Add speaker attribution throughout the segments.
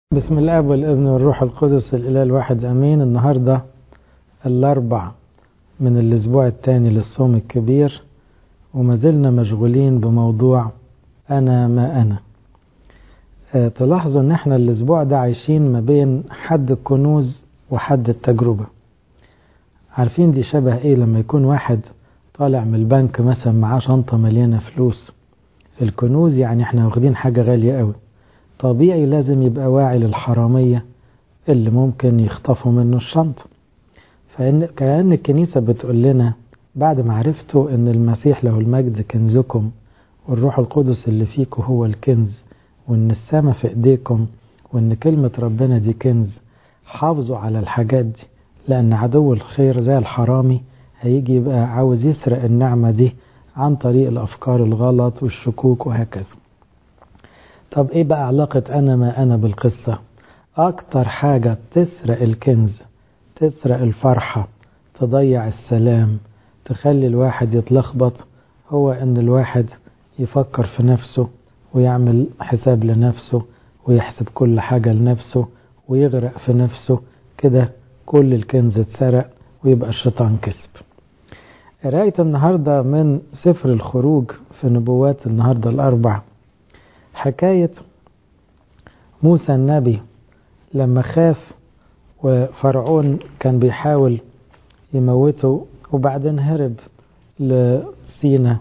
Speaker 1: بسم الله والابن والروح القدس الإله الواحد أمين النهاردة الأربع من الأسبوع الثاني للصوم الكبير وما زلنا مشغولين بموضوع أنا ما أنا أه تلاحظوا أن احنا الأسبوع ده عايشين ما بين حد الكنوز وحد التجربة عارفين دي شبه ايه لما يكون واحد طالع من البنك مثلا معاه شنطة مليانة فلوس الكنوز يعني احنا واخدين حاجة غالية قوي طبيعي لازم يبقى واعي للحرامية اللي ممكن يخطفوا منه الشنطة فإن كأن الكنيسة بتقول لنا بعد ما عرفتوا أن المسيح له المجد كنزكم والروح القدس اللي فيكم هو الكنز وأن السماء في إيديكم وأن كلمة ربنا دي كنز حافظوا على الحاجات دي لأن عدو الخير زي الحرامي هيجي يبقى عاوز يسرق النعمة دي عن طريق الأفكار الغلط والشكوك وهكذا طب ايه بقى علاقة انا ما انا بالقصة اكتر حاجة تسرق الكنز تسرق الفرحة تضيع السلام تخلي الواحد يتلخبط هو ان الواحد يفكر في نفسه ويعمل حساب لنفسه ويحسب كل حاجة لنفسه ويغرق في نفسه كده كل الكنز اتسرق ويبقى الشيطان كسب قراية النهاردة من سفر الخروج في نبوات النهاردة الأربع حكاية موسى النبي لما خاف وفرعون كان بيحاول يموته وبعدين هرب لسينا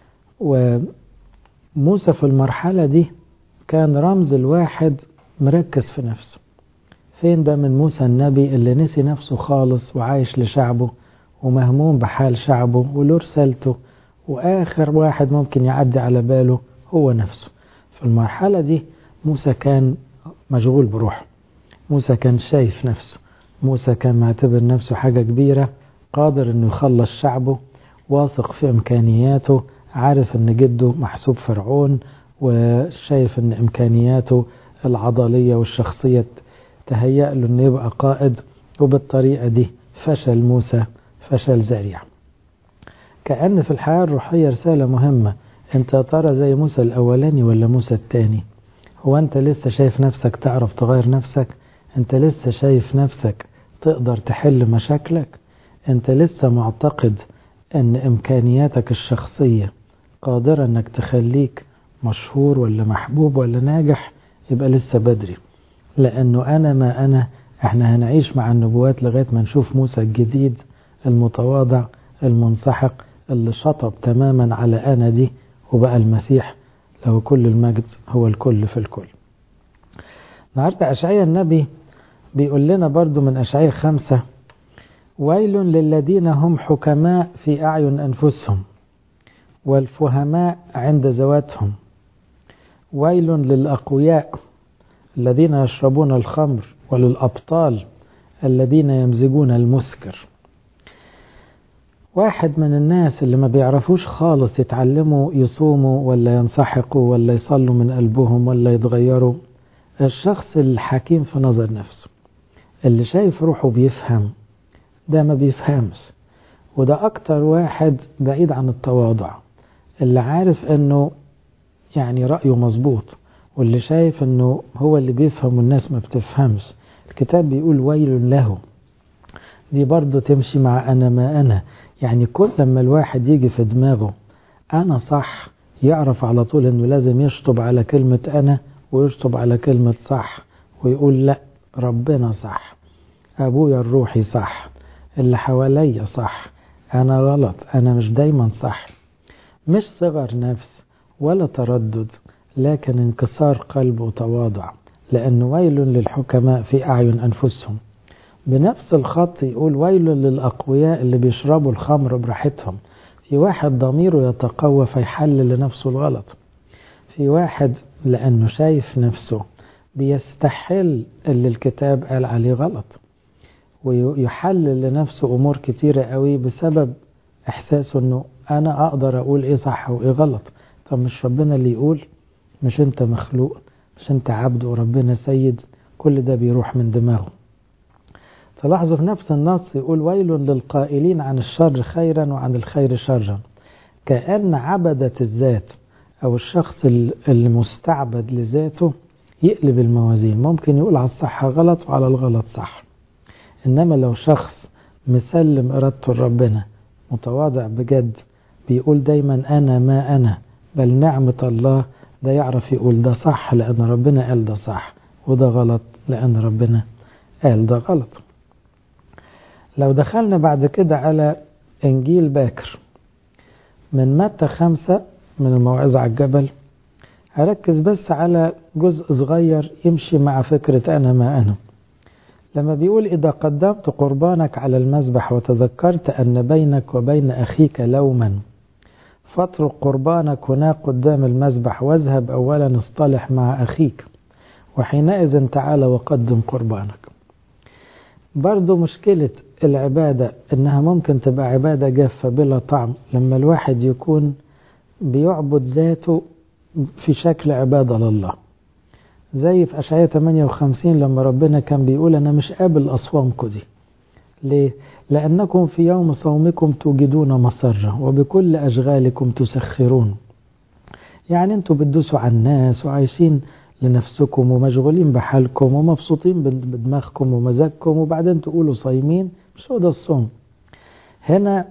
Speaker 1: وموسى في المرحلة دي كان رمز الواحد مركز في نفسه فين ده من موسى النبي اللي نسي نفسه خالص وعايش لشعبه ومهموم بحال شعبه وله رسالته وآخر واحد ممكن يعدي على باله هو نفسه في المرحلة دي موسى كان مشغول بروحه موسى كان شايف نفسه موسى كان معتبر نفسه حاجة كبيرة قادر انه يخلص شعبه واثق في امكانياته عارف ان جده محسوب فرعون وشايف ان امكانياته العضلية والشخصية تهيأ له انه يبقى قائد وبالطريقة دي فشل موسى فشل ذريع كأن في الحياة الروحية رسالة مهمة انت ترى زي موسى الاولاني ولا موسى التاني هو انت لسه شايف نفسك تعرف تغير نفسك انت لسه شايف نفسك تقدر تحل مشاكلك انت لسه معتقد ان امكانياتك الشخصية قادرة انك تخليك مشهور ولا محبوب ولا ناجح يبقى لسه بدري لانه انا ما انا احنا هنعيش مع النبوات لغاية ما نشوف موسى الجديد المتواضع المنسحق اللي شطب تماما على انا دي وبقى المسيح له كل المجد هو الكل في الكل النهاردة أشعية النبي بيقول لنا برضو من أشعية خمسة ويل للذين هم حكماء في أعين أنفسهم والفهماء عند ذواتهم ويل للأقوياء الذين يشربون الخمر وللأبطال الذين يمزجون المسكر واحد من الناس اللي ما بيعرفوش خالص يتعلموا يصوموا ولا ينسحقوا ولا يصلوا من قلبهم ولا يتغيروا الشخص الحكيم في نظر نفسه اللي شايف روحه بيفهم ده ما بيفهمش وده أكتر واحد بعيد عن التواضع اللي عارف انه يعني رأيه مظبوط واللي شايف انه هو اللي بيفهم والناس ما بتفهمش الكتاب بيقول ويل له دي برضه تمشي مع أنا ما أنا يعني كل لما الواحد يجي في دماغه أنا صح يعرف على طول أنه لازم يشطب على كلمة أنا ويشطب على كلمة صح ويقول لا ربنا صح أبويا الروحي صح اللي حواليا صح أنا غلط أنا مش دايما صح مش صغر نفس ولا تردد لكن انكسار قلب وتواضع لأنه ويل للحكماء في أعين أنفسهم بنفس الخط يقول ويل للأقوياء اللي بيشربوا الخمر براحتهم في واحد ضميره يتقوى فيحلل لنفسه الغلط في واحد لأنه شايف نفسه بيستحل اللي الكتاب قال عليه غلط ويحلل لنفسه أمور كتيرة قوي بسبب إحساسه أنه أنا أقدر أقول إيه صح وإيه غلط طب مش ربنا اللي يقول مش أنت مخلوق مش أنت عبد وربنا سيد كل ده بيروح من دماغه تلاحظوا في نفس النص يقول ويل للقائلين عن الشر خيرا وعن الخير شرا كأن عبدة الذات أو الشخص المستعبد لذاته يقلب الموازين ممكن يقول على الصح غلط وعلى الغلط صح إنما لو شخص مسلم إرادته لربنا متواضع بجد بيقول دايما أنا ما أنا بل نعمة الله ده يعرف يقول ده صح لأن ربنا قال ده صح وده غلط لأن ربنا قال ده غلط لو دخلنا بعد كده على إنجيل باكر من متى خمسة من الموعظة على الجبل هركز بس على جزء صغير يمشي مع فكرة أنا ما أنا لما بيقول إذا قدمت قربانك على المذبح وتذكرت أن بينك وبين أخيك لوما فاترك قربانك هناك قدام المذبح واذهب أولا اصطلح مع أخيك وحينئذ تعال وقدم قربانك برضو مشكلة العبادة إنها ممكن تبقى عبادة جافة بلا طعم لما الواحد يكون بيعبد ذاته في شكل عبادة لله زي في أشعية 58 لما ربنا كان بيقول أنا مش قابل أصوامكم دي ليه؟ لأنكم في يوم صومكم توجدون مسرة وبكل أشغالكم تسخرون يعني أنتوا بتدوسوا على الناس وعايشين لنفسكم ومشغولين بحالكم ومبسوطين بدماغكم ومزاجكم وبعدين تقولوا صايمين مش هو ده الصوم هنا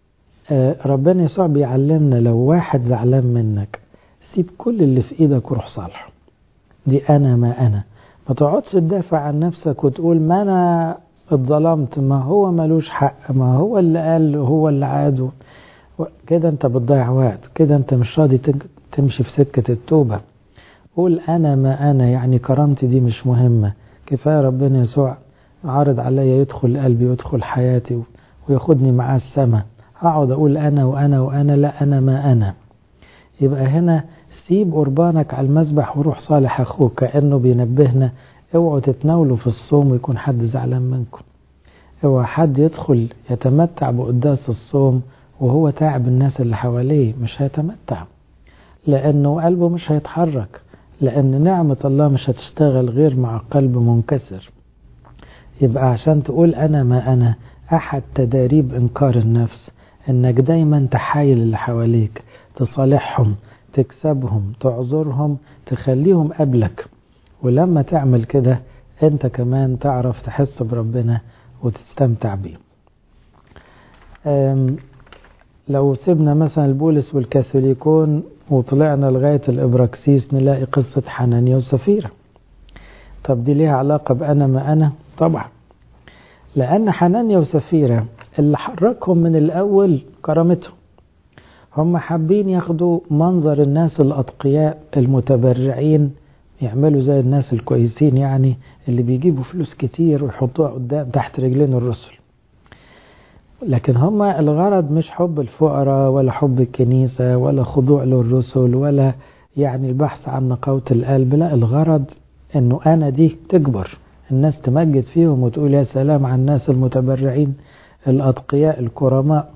Speaker 1: ربنا يسوع بيعلمنا لو واحد زعلان منك سيب كل اللي في ايدك وروح صالحه دي انا ما انا ما تقعدش تدافع عن نفسك وتقول ما انا اتظلمت ما هو ملوش حق ما هو اللي قال هو اللي عاده كده انت بتضيع وقت كده انت مش راضي تمشي في سكة التوبة قول انا ما انا يعني كرامتي دي مش مهمة كفاية ربنا يسوع عارض عليا يدخل قلبي ويدخل حياتي وياخدني معاه السما هقعد اقول انا وانا وانا لا انا ما انا يبقى هنا سيب قربانك على المذبح وروح صالح اخوك كانه بينبهنا اوعوا تتناولوا في الصوم ويكون حد زعلان منكم اوعى حد يدخل يتمتع بقداس الصوم وهو تعب الناس اللي حواليه مش هيتمتع لانه قلبه مش هيتحرك لان نعمة الله مش هتشتغل غير مع قلب منكسر يبقى عشان تقول انا ما انا احد تداريب انكار النفس انك دايما تحايل اللي حواليك تصالحهم تكسبهم تعذرهم تخليهم قبلك ولما تعمل كده انت كمان تعرف تحس بربنا وتستمتع بيه لو سيبنا مثلا البولس والكاثوليكون وطلعنا لغاية الإبراكسيس نلاقي قصة حنانيا وسفيرة طب دي ليها علاقة بأنا ما أنا طبعا لأن حنانيا وسفيرة اللي حركهم من الأول كرامتهم هم حابين ياخدوا منظر الناس الأتقياء المتبرعين يعملوا زي الناس الكويسين يعني اللي بيجيبوا فلوس كتير ويحطوها قدام تحت رجلين الرسل لكن هم الغرض مش حب الفقراء ولا حب الكنيسة ولا خضوع للرسل ولا يعني البحث عن نقاوة القلب لا الغرض انه انا دي تكبر الناس تمجد فيهم وتقول يا سلام على الناس المتبرعين الأتقياء الكرماء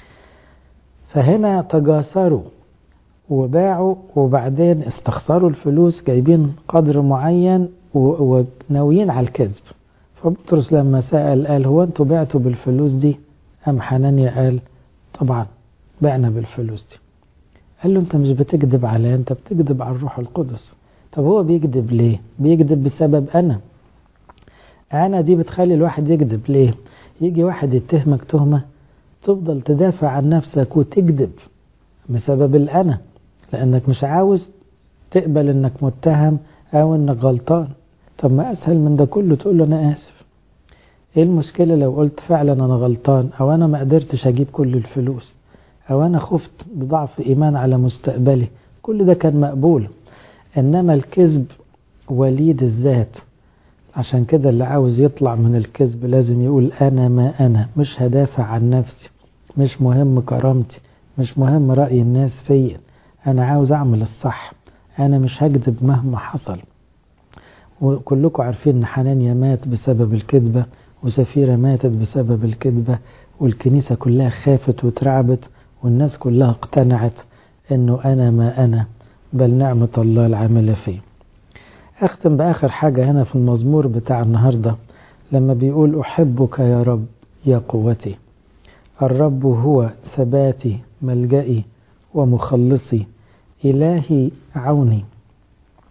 Speaker 1: فهنا تجاسروا وباعوا وبعدين استخسروا الفلوس جايبين قدر معين وناويين على الكذب فبطرس لما سأل قال هو انتوا بعتوا بالفلوس دي أم حنانيا قال طبعا بعنا بالفلوس دي قال له انت مش بتكذب عليا انت بتكذب على الروح القدس طب هو بيكذب ليه بيكذب بسبب انا انا دي بتخلي الواحد يكذب ليه يجي واحد يتهمك تهمة تفضل تدافع عن نفسك وتكذب بسبب الأنا لأنك مش عاوز تقبل أنك متهم أو أنك غلطان طب ما أسهل من ده كله تقول له أنا آسف إيه المشكلة لو قلت فعلا أنا غلطان أو أنا ما قدرتش أجيب كل الفلوس أو أنا خفت بضعف إيمان على مستقبلي كل ده كان مقبول إنما الكذب وليد الذات عشان كده اللي عاوز يطلع من الكذب لازم يقول أنا ما أنا مش هدافع عن نفسي مش مهم كرامتي مش مهم رأي الناس فيا أنا عاوز أعمل الصح أنا مش هكذب مهما حصل وكلكم عارفين إن حنانيا مات بسبب الكذبة وسفيرة ماتت بسبب الكذبة والكنيسة كلها خافت وترعبت والناس كلها اقتنعت إنه أنا ما أنا بل نعمة الله العاملة فيه أختم بآخر حاجة هنا في المزمور بتاع النهاردة لما بيقول أحبك يا رب يا قوتي الرب هو ثباتي ملجئي ومخلصي إلهي عوني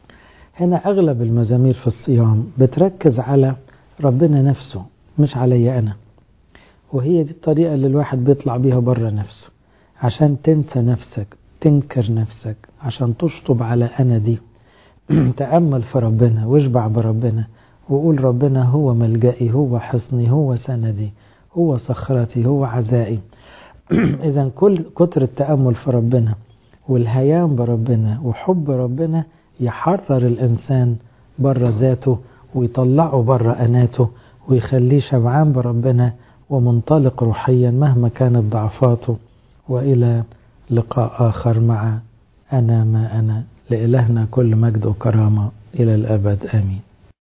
Speaker 1: هنا أغلب المزامير في الصيام بتركز على ربنا نفسه مش علي أنا وهي دي الطريقة اللي الواحد بيطلع بيها بره نفسه عشان تنسى نفسك تنكر نفسك عشان تشطب على أنا دي تأمل في ربنا واشبع بربنا وقول ربنا هو ملجئي هو حصني هو سندي هو صخرتي هو عزائي إذا كل كتر التأمل في ربنا والهيام بربنا وحب ربنا يحرر الإنسان بره ذاته ويطلعه بره أناته ويخليه شبعان بربنا ومنطلق روحيا مهما كانت ضعفاته وإلى لقاء آخر مع أنا ما أنا لإلهنا كل مجد وكرامة إلى الأبد آمين